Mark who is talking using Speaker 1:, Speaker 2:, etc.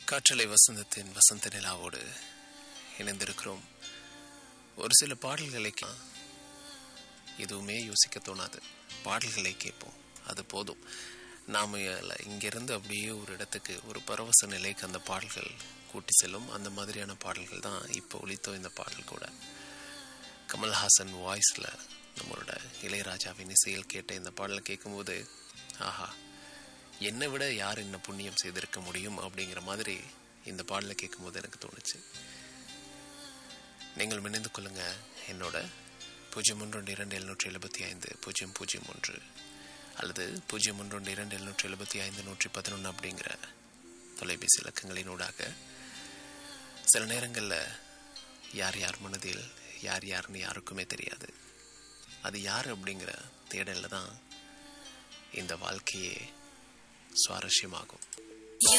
Speaker 1: காற்றலை வசந்தத்தின் வசந்த நிலாவோடு இணைந்திருக்கிறோம் ஒரு சில பாடல்களை கே- எதுவுமே யோசிக்க தோணாது பாடல்களை கேட்போம் அது போதும் நாம் இங்கிருந்து அப்படியே ஒரு இடத்துக்கு ஒரு பரவச நிலைக்கு அந்த பாடல்கள் கூட்டி செல்லும் அந்த மாதிரியான பாடல்கள் தான் இப்போ ஒலித்தோ இந்த பாடல் கூட கமல்ஹாசன் வாய்ஸில் நம்மளோட இளையராஜாவின் இசையில் கேட்ட இந்த பாடலை கேட்கும்போது ஆஹா என்னை விட யார் என்ன புண்ணியம் செய்திருக்க முடியும் அப்படிங்கிற மாதிரி இந்த பாடலை கேட்கும்போது எனக்கு தோணுச்சு நீங்கள் நினைந்து கொள்ளுங்க என்னோட பூஜ்ஜியம் ஒன்று ஒன்று இரண்டு எழுநூற்றி எழுபத்தி ஐந்து பூஜ்ஜியம் பூஜ்ஜியம் ஒன்று அல்லது பூஜ்ஜியம் ஒன்று ஒன்று இரண்டு எழுநூற்றி எழுபத்தி ஐந்து நூற்றி பதினொன்று அப்படிங்கிற தொலைபேசி இலக்கங்களினூடாக சில நேரங்களில் யார் யார் மனதில் யார் யாருன்னு யாருக்குமே தெரியாது அது யார் அப்படிங்கிற தேடலில் தான் இந்த வாழ்க்கையே சுவாரஸ்யமாகும்